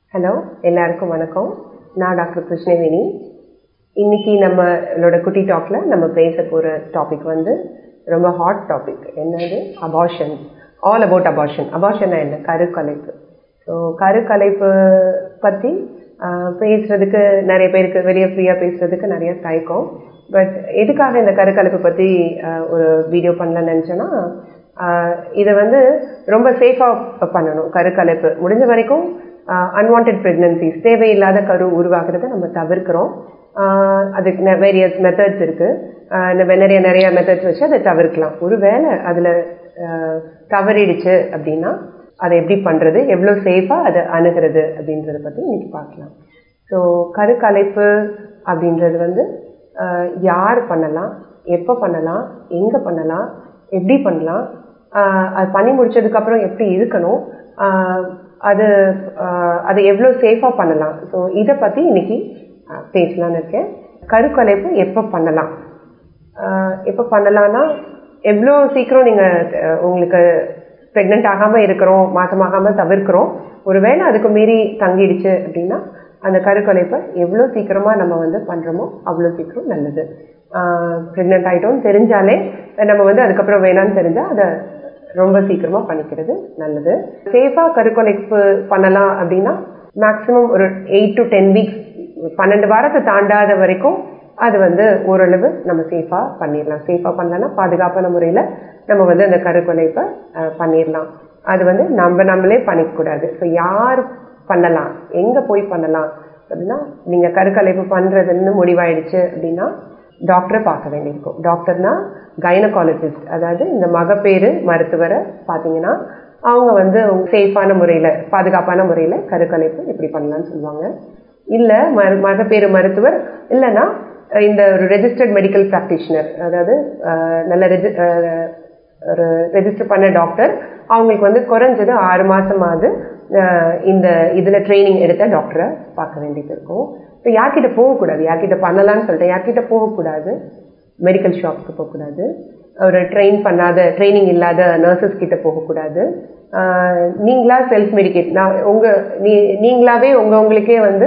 hello எல்லாருக்கும் வணக்கம் நான் டாக்டர் கிருஷ்ணவேணி இன்னைக்கு நம்மளோட குட்டி டாக்ல நம்ம பேச போகிற டாபிக் வந்து ரொம்ப ஹாட் டாபிக் என்னது அபார்ஷன் ஆல் அபவுட் அபார்ஷன் அபார்ஷன்னா என்ன கருக்கலைப்பு ஸோ கருக்கலைப்பு பற்றி பேசுறதுக்கு நிறைய பேருக்கு வெளியே ஃப்ரீயாக பேசுறதுக்கு நிறைய தயக்கம் பட் எதுக்காக இந்த கருக்கலைப்பு பற்றி ஒரு வீடியோ பண்ணலன்னு நினச்சேன்னா இதை வந்து ரொம்ப சேஃபாக பண்ணணும் கருக்கலைப்பு முடிஞ்ச வரைக்கும் அன்வான்ட் ப்ரெக்னன்சிஸ் தேவையில்லாத கரு உருவாகிறத நம்ம தவிர்க்கிறோம் அதுக்கு வேரியஸ் மெத்தட்ஸ் இருக்குது நிறைய நிறைய மெத்தட்ஸ் வச்சு அதை தவிர்க்கலாம் ஒருவேளை அதில் தவறிடுச்சு அப்படின்னா அதை எப்படி பண்ணுறது எவ்வளோ சேஃபாக அதை அணுகிறது அப்படின்றத பற்றி இன்னைக்கு பார்க்கலாம் ஸோ கருக்கலைப்பு அப்படின்றது வந்து யார் பண்ணலாம் எப்போ பண்ணலாம் எங்கே பண்ணலாம் எப்படி பண்ணலாம் அது பண்ணி முடிச்சதுக்கப்புறம் எப்படி இருக்கணும் அது அது எவ்வளோ சேஃபாக பண்ணலாம் ஸோ இதை பற்றி இன்னைக்கு பேசலான்னு இருக்கேன் கருக்கலைப்பு எப்போ பண்ணலாம் எப்போ பண்ணலான்னா எவ்வளோ சீக்கிரம் நீங்கள் உங்களுக்கு ப்ரெக்னென்ட் ஆகாமல் இருக்கிறோம் மாதமாகாமல் தவிர்க்கிறோம் ஒருவேளை அதுக்கு மீறி தங்கிடுச்சு அப்படின்னா அந்த கருக்கலைப்பை எவ்வளோ சீக்கிரமாக நம்ம வந்து பண்ணுறோமோ அவ்வளோ சீக்கிரம் நல்லது ப்ரெக்னென்ட் ஆகிட்டோம்னு தெரிஞ்சாலே நம்ம வந்து அதுக்கப்புறம் வேணான்னு தெரிஞ்சால் அதை ரொம்ப சீக்கிரமாக பண்ணிக்கிறது நல்லது சேஃபாக கருக்கலைப்பு பண்ணலாம் அப்படின்னா மேக்ஸிமம் ஒரு எயிட் டு டென் வீக்ஸ் பன்னெண்டு வாரத்தை தாண்டாத வரைக்கும் அது வந்து ஓரளவு நம்ம சேஃபாக பண்ணிடலாம் சேஃபாக பண்ணலன்னா பாதுகாப்பான முறையில் நம்ம வந்து அந்த கருக்கொலைப்பை பண்ணிடலாம் அது வந்து நம்ம நம்மளே பண்ணிக்கூடாது ஸோ யார் பண்ணலாம் எங்கே போய் பண்ணலாம் அப்படின்னா நீங்கள் கருக்கலைப்பு பண்ணுறதுன்னு முடிவாயிடுச்சு அப்படின்னா டாக்டரை பார்க்க வேண்டியிருக்கும் டாக்டர்னா கைனகாலஜிஸ்ட் அதாவது இந்த மகப்பேறு மருத்துவரை பார்த்தீங்கன்னா அவங்க வந்து சேஃபான முறையில் பாதுகாப்பான முறையில் கருக்கலைப்பு எப்படி பண்ணலான்னு சொல்லுவாங்க இல்லை ம மகப்பேறு மருத்துவர் இல்லைன்னா இந்த ஒரு ரெஜிஸ்டர்ட் மெடிக்கல் ப்ராக்டிஷனர் அதாவது நல்ல ரெஜி ஒரு ரெஜிஸ்டர் பண்ண டாக்டர் அவங்களுக்கு வந்து குறைஞ்சது ஆறு மாதமாவது இந்த இதில் ட்ரைனிங் எடுத்த டாக்டரை பார்க்க வேண்டியது இருக்கும் இப்போ யார்கிட்ட போகக்கூடாது யார்கிட்ட பண்ணலான்னு சொல்லிட்டு யார்கிட்ட போகக்கூடாது மெடிக்கல் ஷாப்க்கு போகக்கூடாது ஒரு ட்ரெயின் பண்ணாத ட்ரைனிங் இல்லாத நர்சஸ் கிட்ட போகக்கூடாது நீங்களா செல்ஃப் மெடிக்கேட் நான் உங்கள் நீ நீங்களாவே உங்கள் உங்களுக்கே வந்து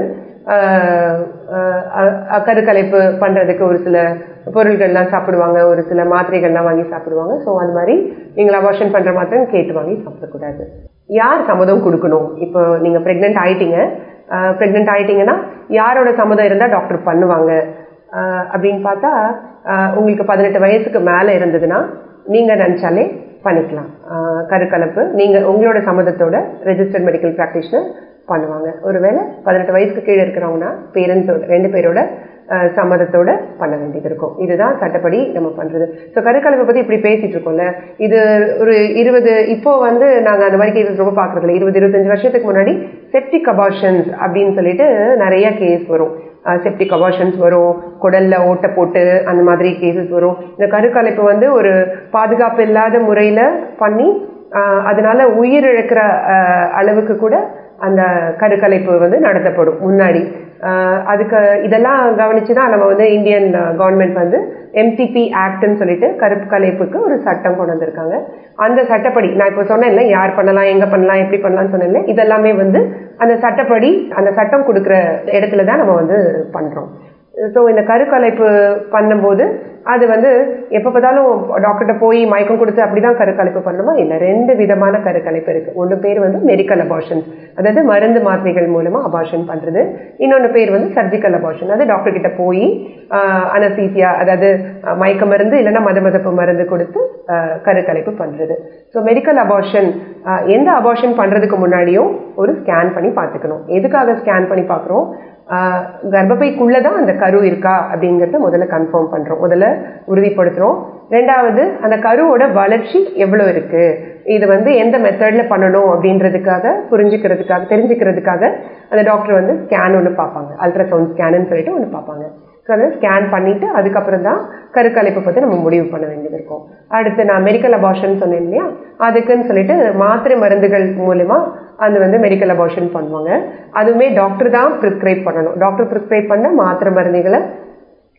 கருக்கலைப்பு பண்ணுறதுக்கு ஒரு சில பொருள்கள்லாம் சாப்பிடுவாங்க ஒரு சில மாத்திரைகள்லாம் வாங்கி சாப்பிடுவாங்க ஸோ அது மாதிரி நீங்கள் அபார்ஷன் பண்ணுற மாத்திரம் கேட்டு வாங்கி சாப்பிடக்கூடாது யார் சம்மதம் கொடுக்கணும் இப்போ நீங்கள் ப்ரெக்னென்ட் ஆகிட்டீங்க ப்ரெக்னென்ட் ஆகிட்டீங்கன்னா யாரோட சம்மதம் இருந்தால் டாக்டர் பண்ணுவாங்க அப்படின்னு பார்த்தா உங்களுக்கு பதினெட்டு வயசுக்கு மேலே இருந்ததுன்னா நீங்கள் நினச்சாலே பண்ணிக்கலாம் கருக்கலப்பு நீங்கள் உங்களோட சம்மதத்தோட ரெஜிஸ்டர்ட் மெடிக்கல் ப்ராக்டிஷனர் பண்ணுவாங்க ஒருவேளை பதினெட்டு வயசுக்கு கீழே இருக்கிறவங்கன்னா பேரண்ட்ஸோட ரெண்டு பேரோட சம்மதத்தோட பண்ண வேண்டியது இருக்கும் இதுதான் சட்டப்படி நம்ம பண்ணுறது ஸோ கருக்கலைப்பை பற்றி இப்படி பேசிகிட்டு இருக்கோம்ல இது ஒரு இருபது இப்போ வந்து நாங்கள் அந்த மாதிரி கேசஸ் ரொம்ப பார்க்குறதில்ல இருபது இருபத்தஞ்சு வருஷத்துக்கு முன்னாடி செப்டிக் அபார்ஷன்ஸ் அப்படின்னு சொல்லிட்டு நிறைய கேஸ் வரும் செப்டிக் அபார்ஷன்ஸ் வரும் குடல்ல ஓட்டை போட்டு அந்த மாதிரி கேசஸ் வரும் இந்த கருக்கலைப்பு வந்து ஒரு பாதுகாப்பு இல்லாத முறையில் பண்ணி அதனால உயிர் இழக்கிற அளவுக்கு கூட அந்த கருக்கலைப்பு வந்து நடத்தப்படும் முன்னாடி அதுக்கு இதெல்லாம் கவனிச்சு தான் நம்ம வந்து இந்தியன் கவர்மெண்ட் வந்து எம்சிபி ஆக்ட்னு சொல்லிட்டு கருப்பு கலைப்புக்கு ஒரு சட்டம் கொண்டு வந்திருக்காங்க அந்த சட்டப்படி நான் இப்போ சொன்னேன்ல யார் பண்ணலாம் எங்கே பண்ணலாம் எப்படி பண்ணலாம்னு சொன்னேன்ல இதெல்லாமே வந்து அந்த சட்டப்படி அந்த சட்டம் கொடுக்குற இடத்துல தான் நம்ம வந்து பண்ணுறோம் ஸோ இந்த கருக்கலைப்பு பண்ணும்போது அது வந்து எப்போ பார்த்தாலும் டாக்டர்கிட்ட போய் மயக்கம் கொடுத்து அப்படி தான் கருக்கலைப்பு பண்ணணுமா இல்லை ரெண்டு விதமான கருக்கலைப்பு இருக்குது ஒன்று பேர் வந்து மெடிக்கல் அபார்ஷன் அதாவது மருந்து மாத்திரைகள் மூலமாக அபார்ஷன் பண்ணுறது இன்னொன்று பேர் வந்து சர்ஜிக்கல் அபார்ஷன் அது டாக்டர் கிட்ட போய் அனசீசியா அதாவது மயக்க மருந்து இல்லைன்னா மத மதப்பு மருந்து கொடுத்து கருக்கலைப்பு பண்ணுறது ஸோ மெடிக்கல் அபார்ஷன் எந்த அபார்ஷன் பண்ணுறதுக்கு முன்னாடியும் ஒரு ஸ்கேன் பண்ணி பார்த்துக்கணும் எதுக்காக ஸ்கேன் பண்ணி பார்க்குறோம் கர்ப்பப்பைக்குள்ளே தான் அந்த கரு இருக்கா அப்படிங்கிறத முதல்ல கன்ஃபார்ம் பண்ணுறோம் முதல்ல உறுதிப்படுத்துகிறோம் ரெண்டாவது அந்த கருவோட வளர்ச்சி எவ்வளோ இருக்குது இது வந்து எந்த மெத்தடில் பண்ணணும் அப்படின்றதுக்காக புரிஞ்சுக்கிறதுக்காக தெரிஞ்சுக்கிறதுக்காக அந்த டாக்டர் வந்து ஸ்கேன் ஒன்று பார்ப்பாங்க அல்ட்ராசவுண்ட் ஸ்கேனுன்னு சொல்லிட்டு ஒன்று பார்ப்பாங்க ஸோ அதை ஸ்கேன் பண்ணிவிட்டு அதுக்கப்புறம் தான் கருக்கலைப்பை பற்றி நம்ம முடிவு பண்ண வேண்டியது இருக்கும் அடுத்து நான் மெடிக்கல் அபார்ஷன் சொன்னேன் இல்லையா அதுக்குன்னு சொல்லிட்டு மாத்திரை மருந்துகள் மூலமா அது வந்து மெடிக்கல் அபார்ஷன் பண்ணுவாங்க அதுவுமே டாக்டர் தான் ப்ரிஸ்கிரைப் பண்ணணும் டாக்டர் ப்ரிஸ்கிரைப் பண்ண மாத்திரை மருந்துகளை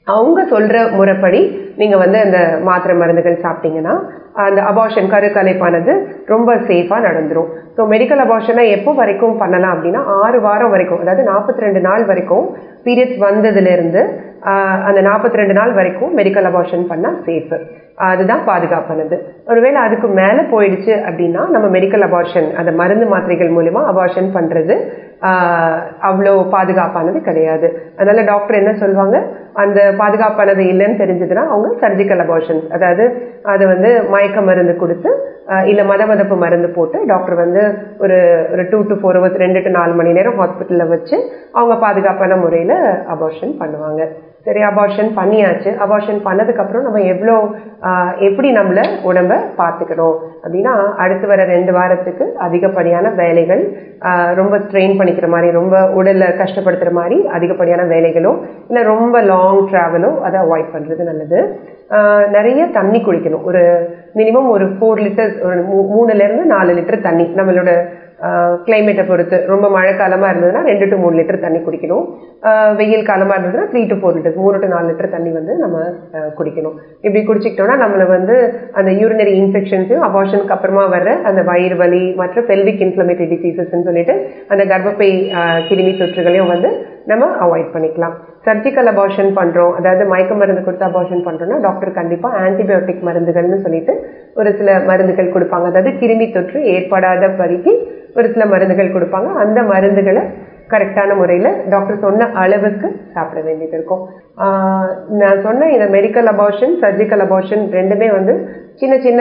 அவங்க சொல்ற முறைப்படி நீங்க வந்து அந்த மாத்திரை மருந்துகள் சாப்பிட்டீங்கன்னா அந்த அபார்ஷன் கருக்கலைப்பானது ரொம்ப சேஃபா நடந்துரும் ஸோ மெடிக்கல் அபார்ஷனை எப்போ வரைக்கும் பண்ணலாம் அப்படின்னா ஆறு வாரம் வரைக்கும் அதாவது நாற்பத்தி ரெண்டு நாள் வரைக்கும் பீரியட்ஸ் வந்ததுல இருந்து ஆஹ், அந்த நாற்பத்தி ரெண்டு நாள் வரைக்கும் மெடிக்கல் அபார்ஷன் பண்ணா சேஃபு அதுதான் பாதுகாப்பானது ஒருவேளை அதுக்கு மேலே போயிடுச்சு அப்படின்னா நம்ம மெடிக்கல் அபார்ஷன் அந்த மருந்து மாத்திரைகள் மூலிமா அபார்ஷன் பண்றது ஆஹ், அவ்வளோ பாதுகாப்பானது கிடையாது அதனால டாக்டர் என்ன சொல்லுவாங்க அந்த பாதுகாப்பானது இல்லைன்னு தெரிஞ்சதுன்னா அவங்க சர்ஜிக்கல் அபார்ஷன்ஸ் அதாவது அது வந்து மயக்க மருந்து கொடுத்து ஆஹ், இல்ல மதமதப்பு மருந்து போட்டு டாக்டர் வந்து ஒரு ஒரு டூ டு ஃபோர் ஹவர்ஸ் ரெண்டு டு நாலு மணி நேரம் ஹாஸ்பிட்டலில் வச்சு அவங்க பாதுகாப்பான முறையில் அபார்ஷன் பண்ணுவாங்க சரி அபார்ஷன் பண்ணியாச்சு அபார்ஷன் பண்ணதுக்கப்புறம் நம்ம எவ்வளோ ஆஹ், எப்படி நம்மள உடம்ப பார்த்துக்கணும் அப்படின்னா அடுத்து வர ரெண்டு வாரத்துக்கு அதிகப்படியான வேலைகள் ஆஹ், ரொம்ப ஸ்ட்ரெயின் பண்ணிக்கிற மாதிரி ரொம்ப உடலை கஷ்டப்படுத்துகிற மாதிரி அதிகப்படியான வேலைகளோ இல்லை ரொம்ப லாங் ட்ராவலோ அதை அவாய்ட் பண்ணுறது நல்லது ஆஹ், நிறைய தண்ணி குடிக்கணும் ஒரு மினிமம் ஒரு ஃபோர் லிட்டர்ஸ் ஒரு மூ- மூணுலேருந்து நாலு லிட்டர் தண்ணி நம்மளோட கிளைமேட்டை பொறுத்து ரொம்ப மழை காலமாக இருந்ததுன்னா ரெண்டு டு மூணு லிட்டர் தண்ணி குடிக்கணும் ஆஹ் வெயில் காலமாக இருந்ததுன்னா த்ரீ டு ஃபோர் லிட்டர்ஸ் மூணு டு நாலு லிட்டர் தண்ணி வந்து நம்ம ஆஹ் குடிக்கணும் இப்படி குடிச்சிக்கிட்டோம்னா நம்மளை வந்து அந்த யூரினரி இன்ஃபெக்ஷன்ஸையும் அபார்ஷனுக்கு அப்புறமா வர்ற அந்த வயிறு வலி மற்ற பெல்விக் இன்ஃப்ளமேட்டரி டிசீசஸ்ன்னு சொல்லிட்டு அந்த கர்ப்பப்பை ஆஹ் கிருமி தொற்றுகளையும் வந்து நம்ம அவாய்ட் பண்ணிக்கலாம் சர்ஜிக்கல் அபார்ஷன் பண்றோம் அதாவது மயக்க மருந்து கொடுத்து அபார்ஷன் பண்றோம்னா டாக்டர் கண்டிப்பா ஆன்டிபயோட்டிக் மருந்துகள்னு சொல்லிட்டு ஒரு சில மருந்துகள் கொடுப்பாங்க அதாவது கிருமி தொற்று ஏற்படாத படிக்கு ஒரு சில மருந்துகள் கொடுப்பாங்க அந்த மருந்துகளை கரெக்டான முறையில் டாக்டர் சொன்ன அளவுக்கு சாப்பிட வேண்டியது இருக்கும் ஆஹ் நான் சொன்ன இந்த மெடிக்கல் அபார்ஷன் சர்ஜிக்கல் அபார்ஷன் ரெண்டுமே வந்து சின்ன சின்ன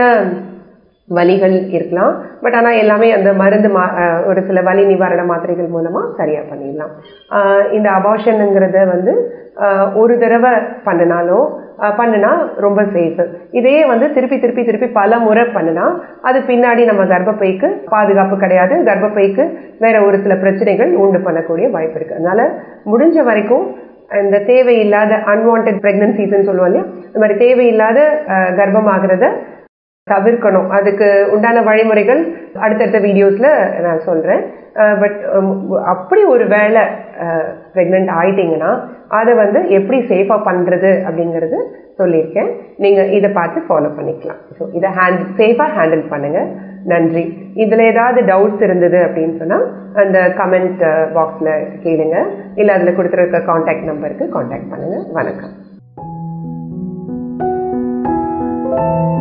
வலிகள் இருக்கலாம் பட் ஆனால் எல்லாமே அந்த மருந்து மா அஹ் ஒரு சில வலி நிவாரண மாத்திரைகள் மூலமாக சரியாக பண்ணிடலாம் ஆஹ் இந்த அபார்ஷனுங்கிறத வந்து ஆஹ் ஒரு தடவை பண்ணினாலும் ஆஹ் பண்ணுனா ரொம்ப சேஃபு இதையே வந்து திருப்பி திருப்பி திருப்பி பல முறை பண்ணுனா அது பின்னாடி நம்ம கர்ப்பப்பைக்கு பாதுகாப்பு கிடையாது கர்ப்பப்பைக்கு வேற ஒரு சில பிரச்சனைகள் உண்டு பண்ணக்கூடிய வாய்ப்பு இருக்கு அதனால முடிஞ்ச வரைக்கும் இந்த தேவையில்லாத அன்வான்ட் பிரெக்னன்சிஸ்ன்னு சொல்லுவோம் இல்லையா இந்த மாதிரி தேவையில்லாத ஆஹ் கர்ப்பமாகிறத தவிர்க்கணும் அதுக்கு உண்டான வழிமுறைகள் அடுத்தடுத்த வீடியோஸ்ல நான் சொல்றேன் பட் அப்படி ஒரு வேளை ப்ரெக்னென்ட் ஆயிட்டீங்கன்னா அதை வந்து எப்படி சேஃபா பண்றது அப்படிங்கிறது சொல்லியிருக்கேன் நீங்க இதை பார்த்து ஃபாலோ பண்ணிக்கலாம் ஸோ இதை ஹேண்ட் சேஃபா ஹேண்டில் பண்ணுங்க நன்றி இதுல ஏதாவது டவுட்ஸ் இருந்தது அப்படின்னு சொன்னா அந்த கமெண்ட் பாக்ஸ்ல கேளுங்க இல்ல அதுல கொடுத்துருக்க காண்டாக்ட் நம்பருக்கு காண்டாக்ட் பண்ணுங்க வணக்கம்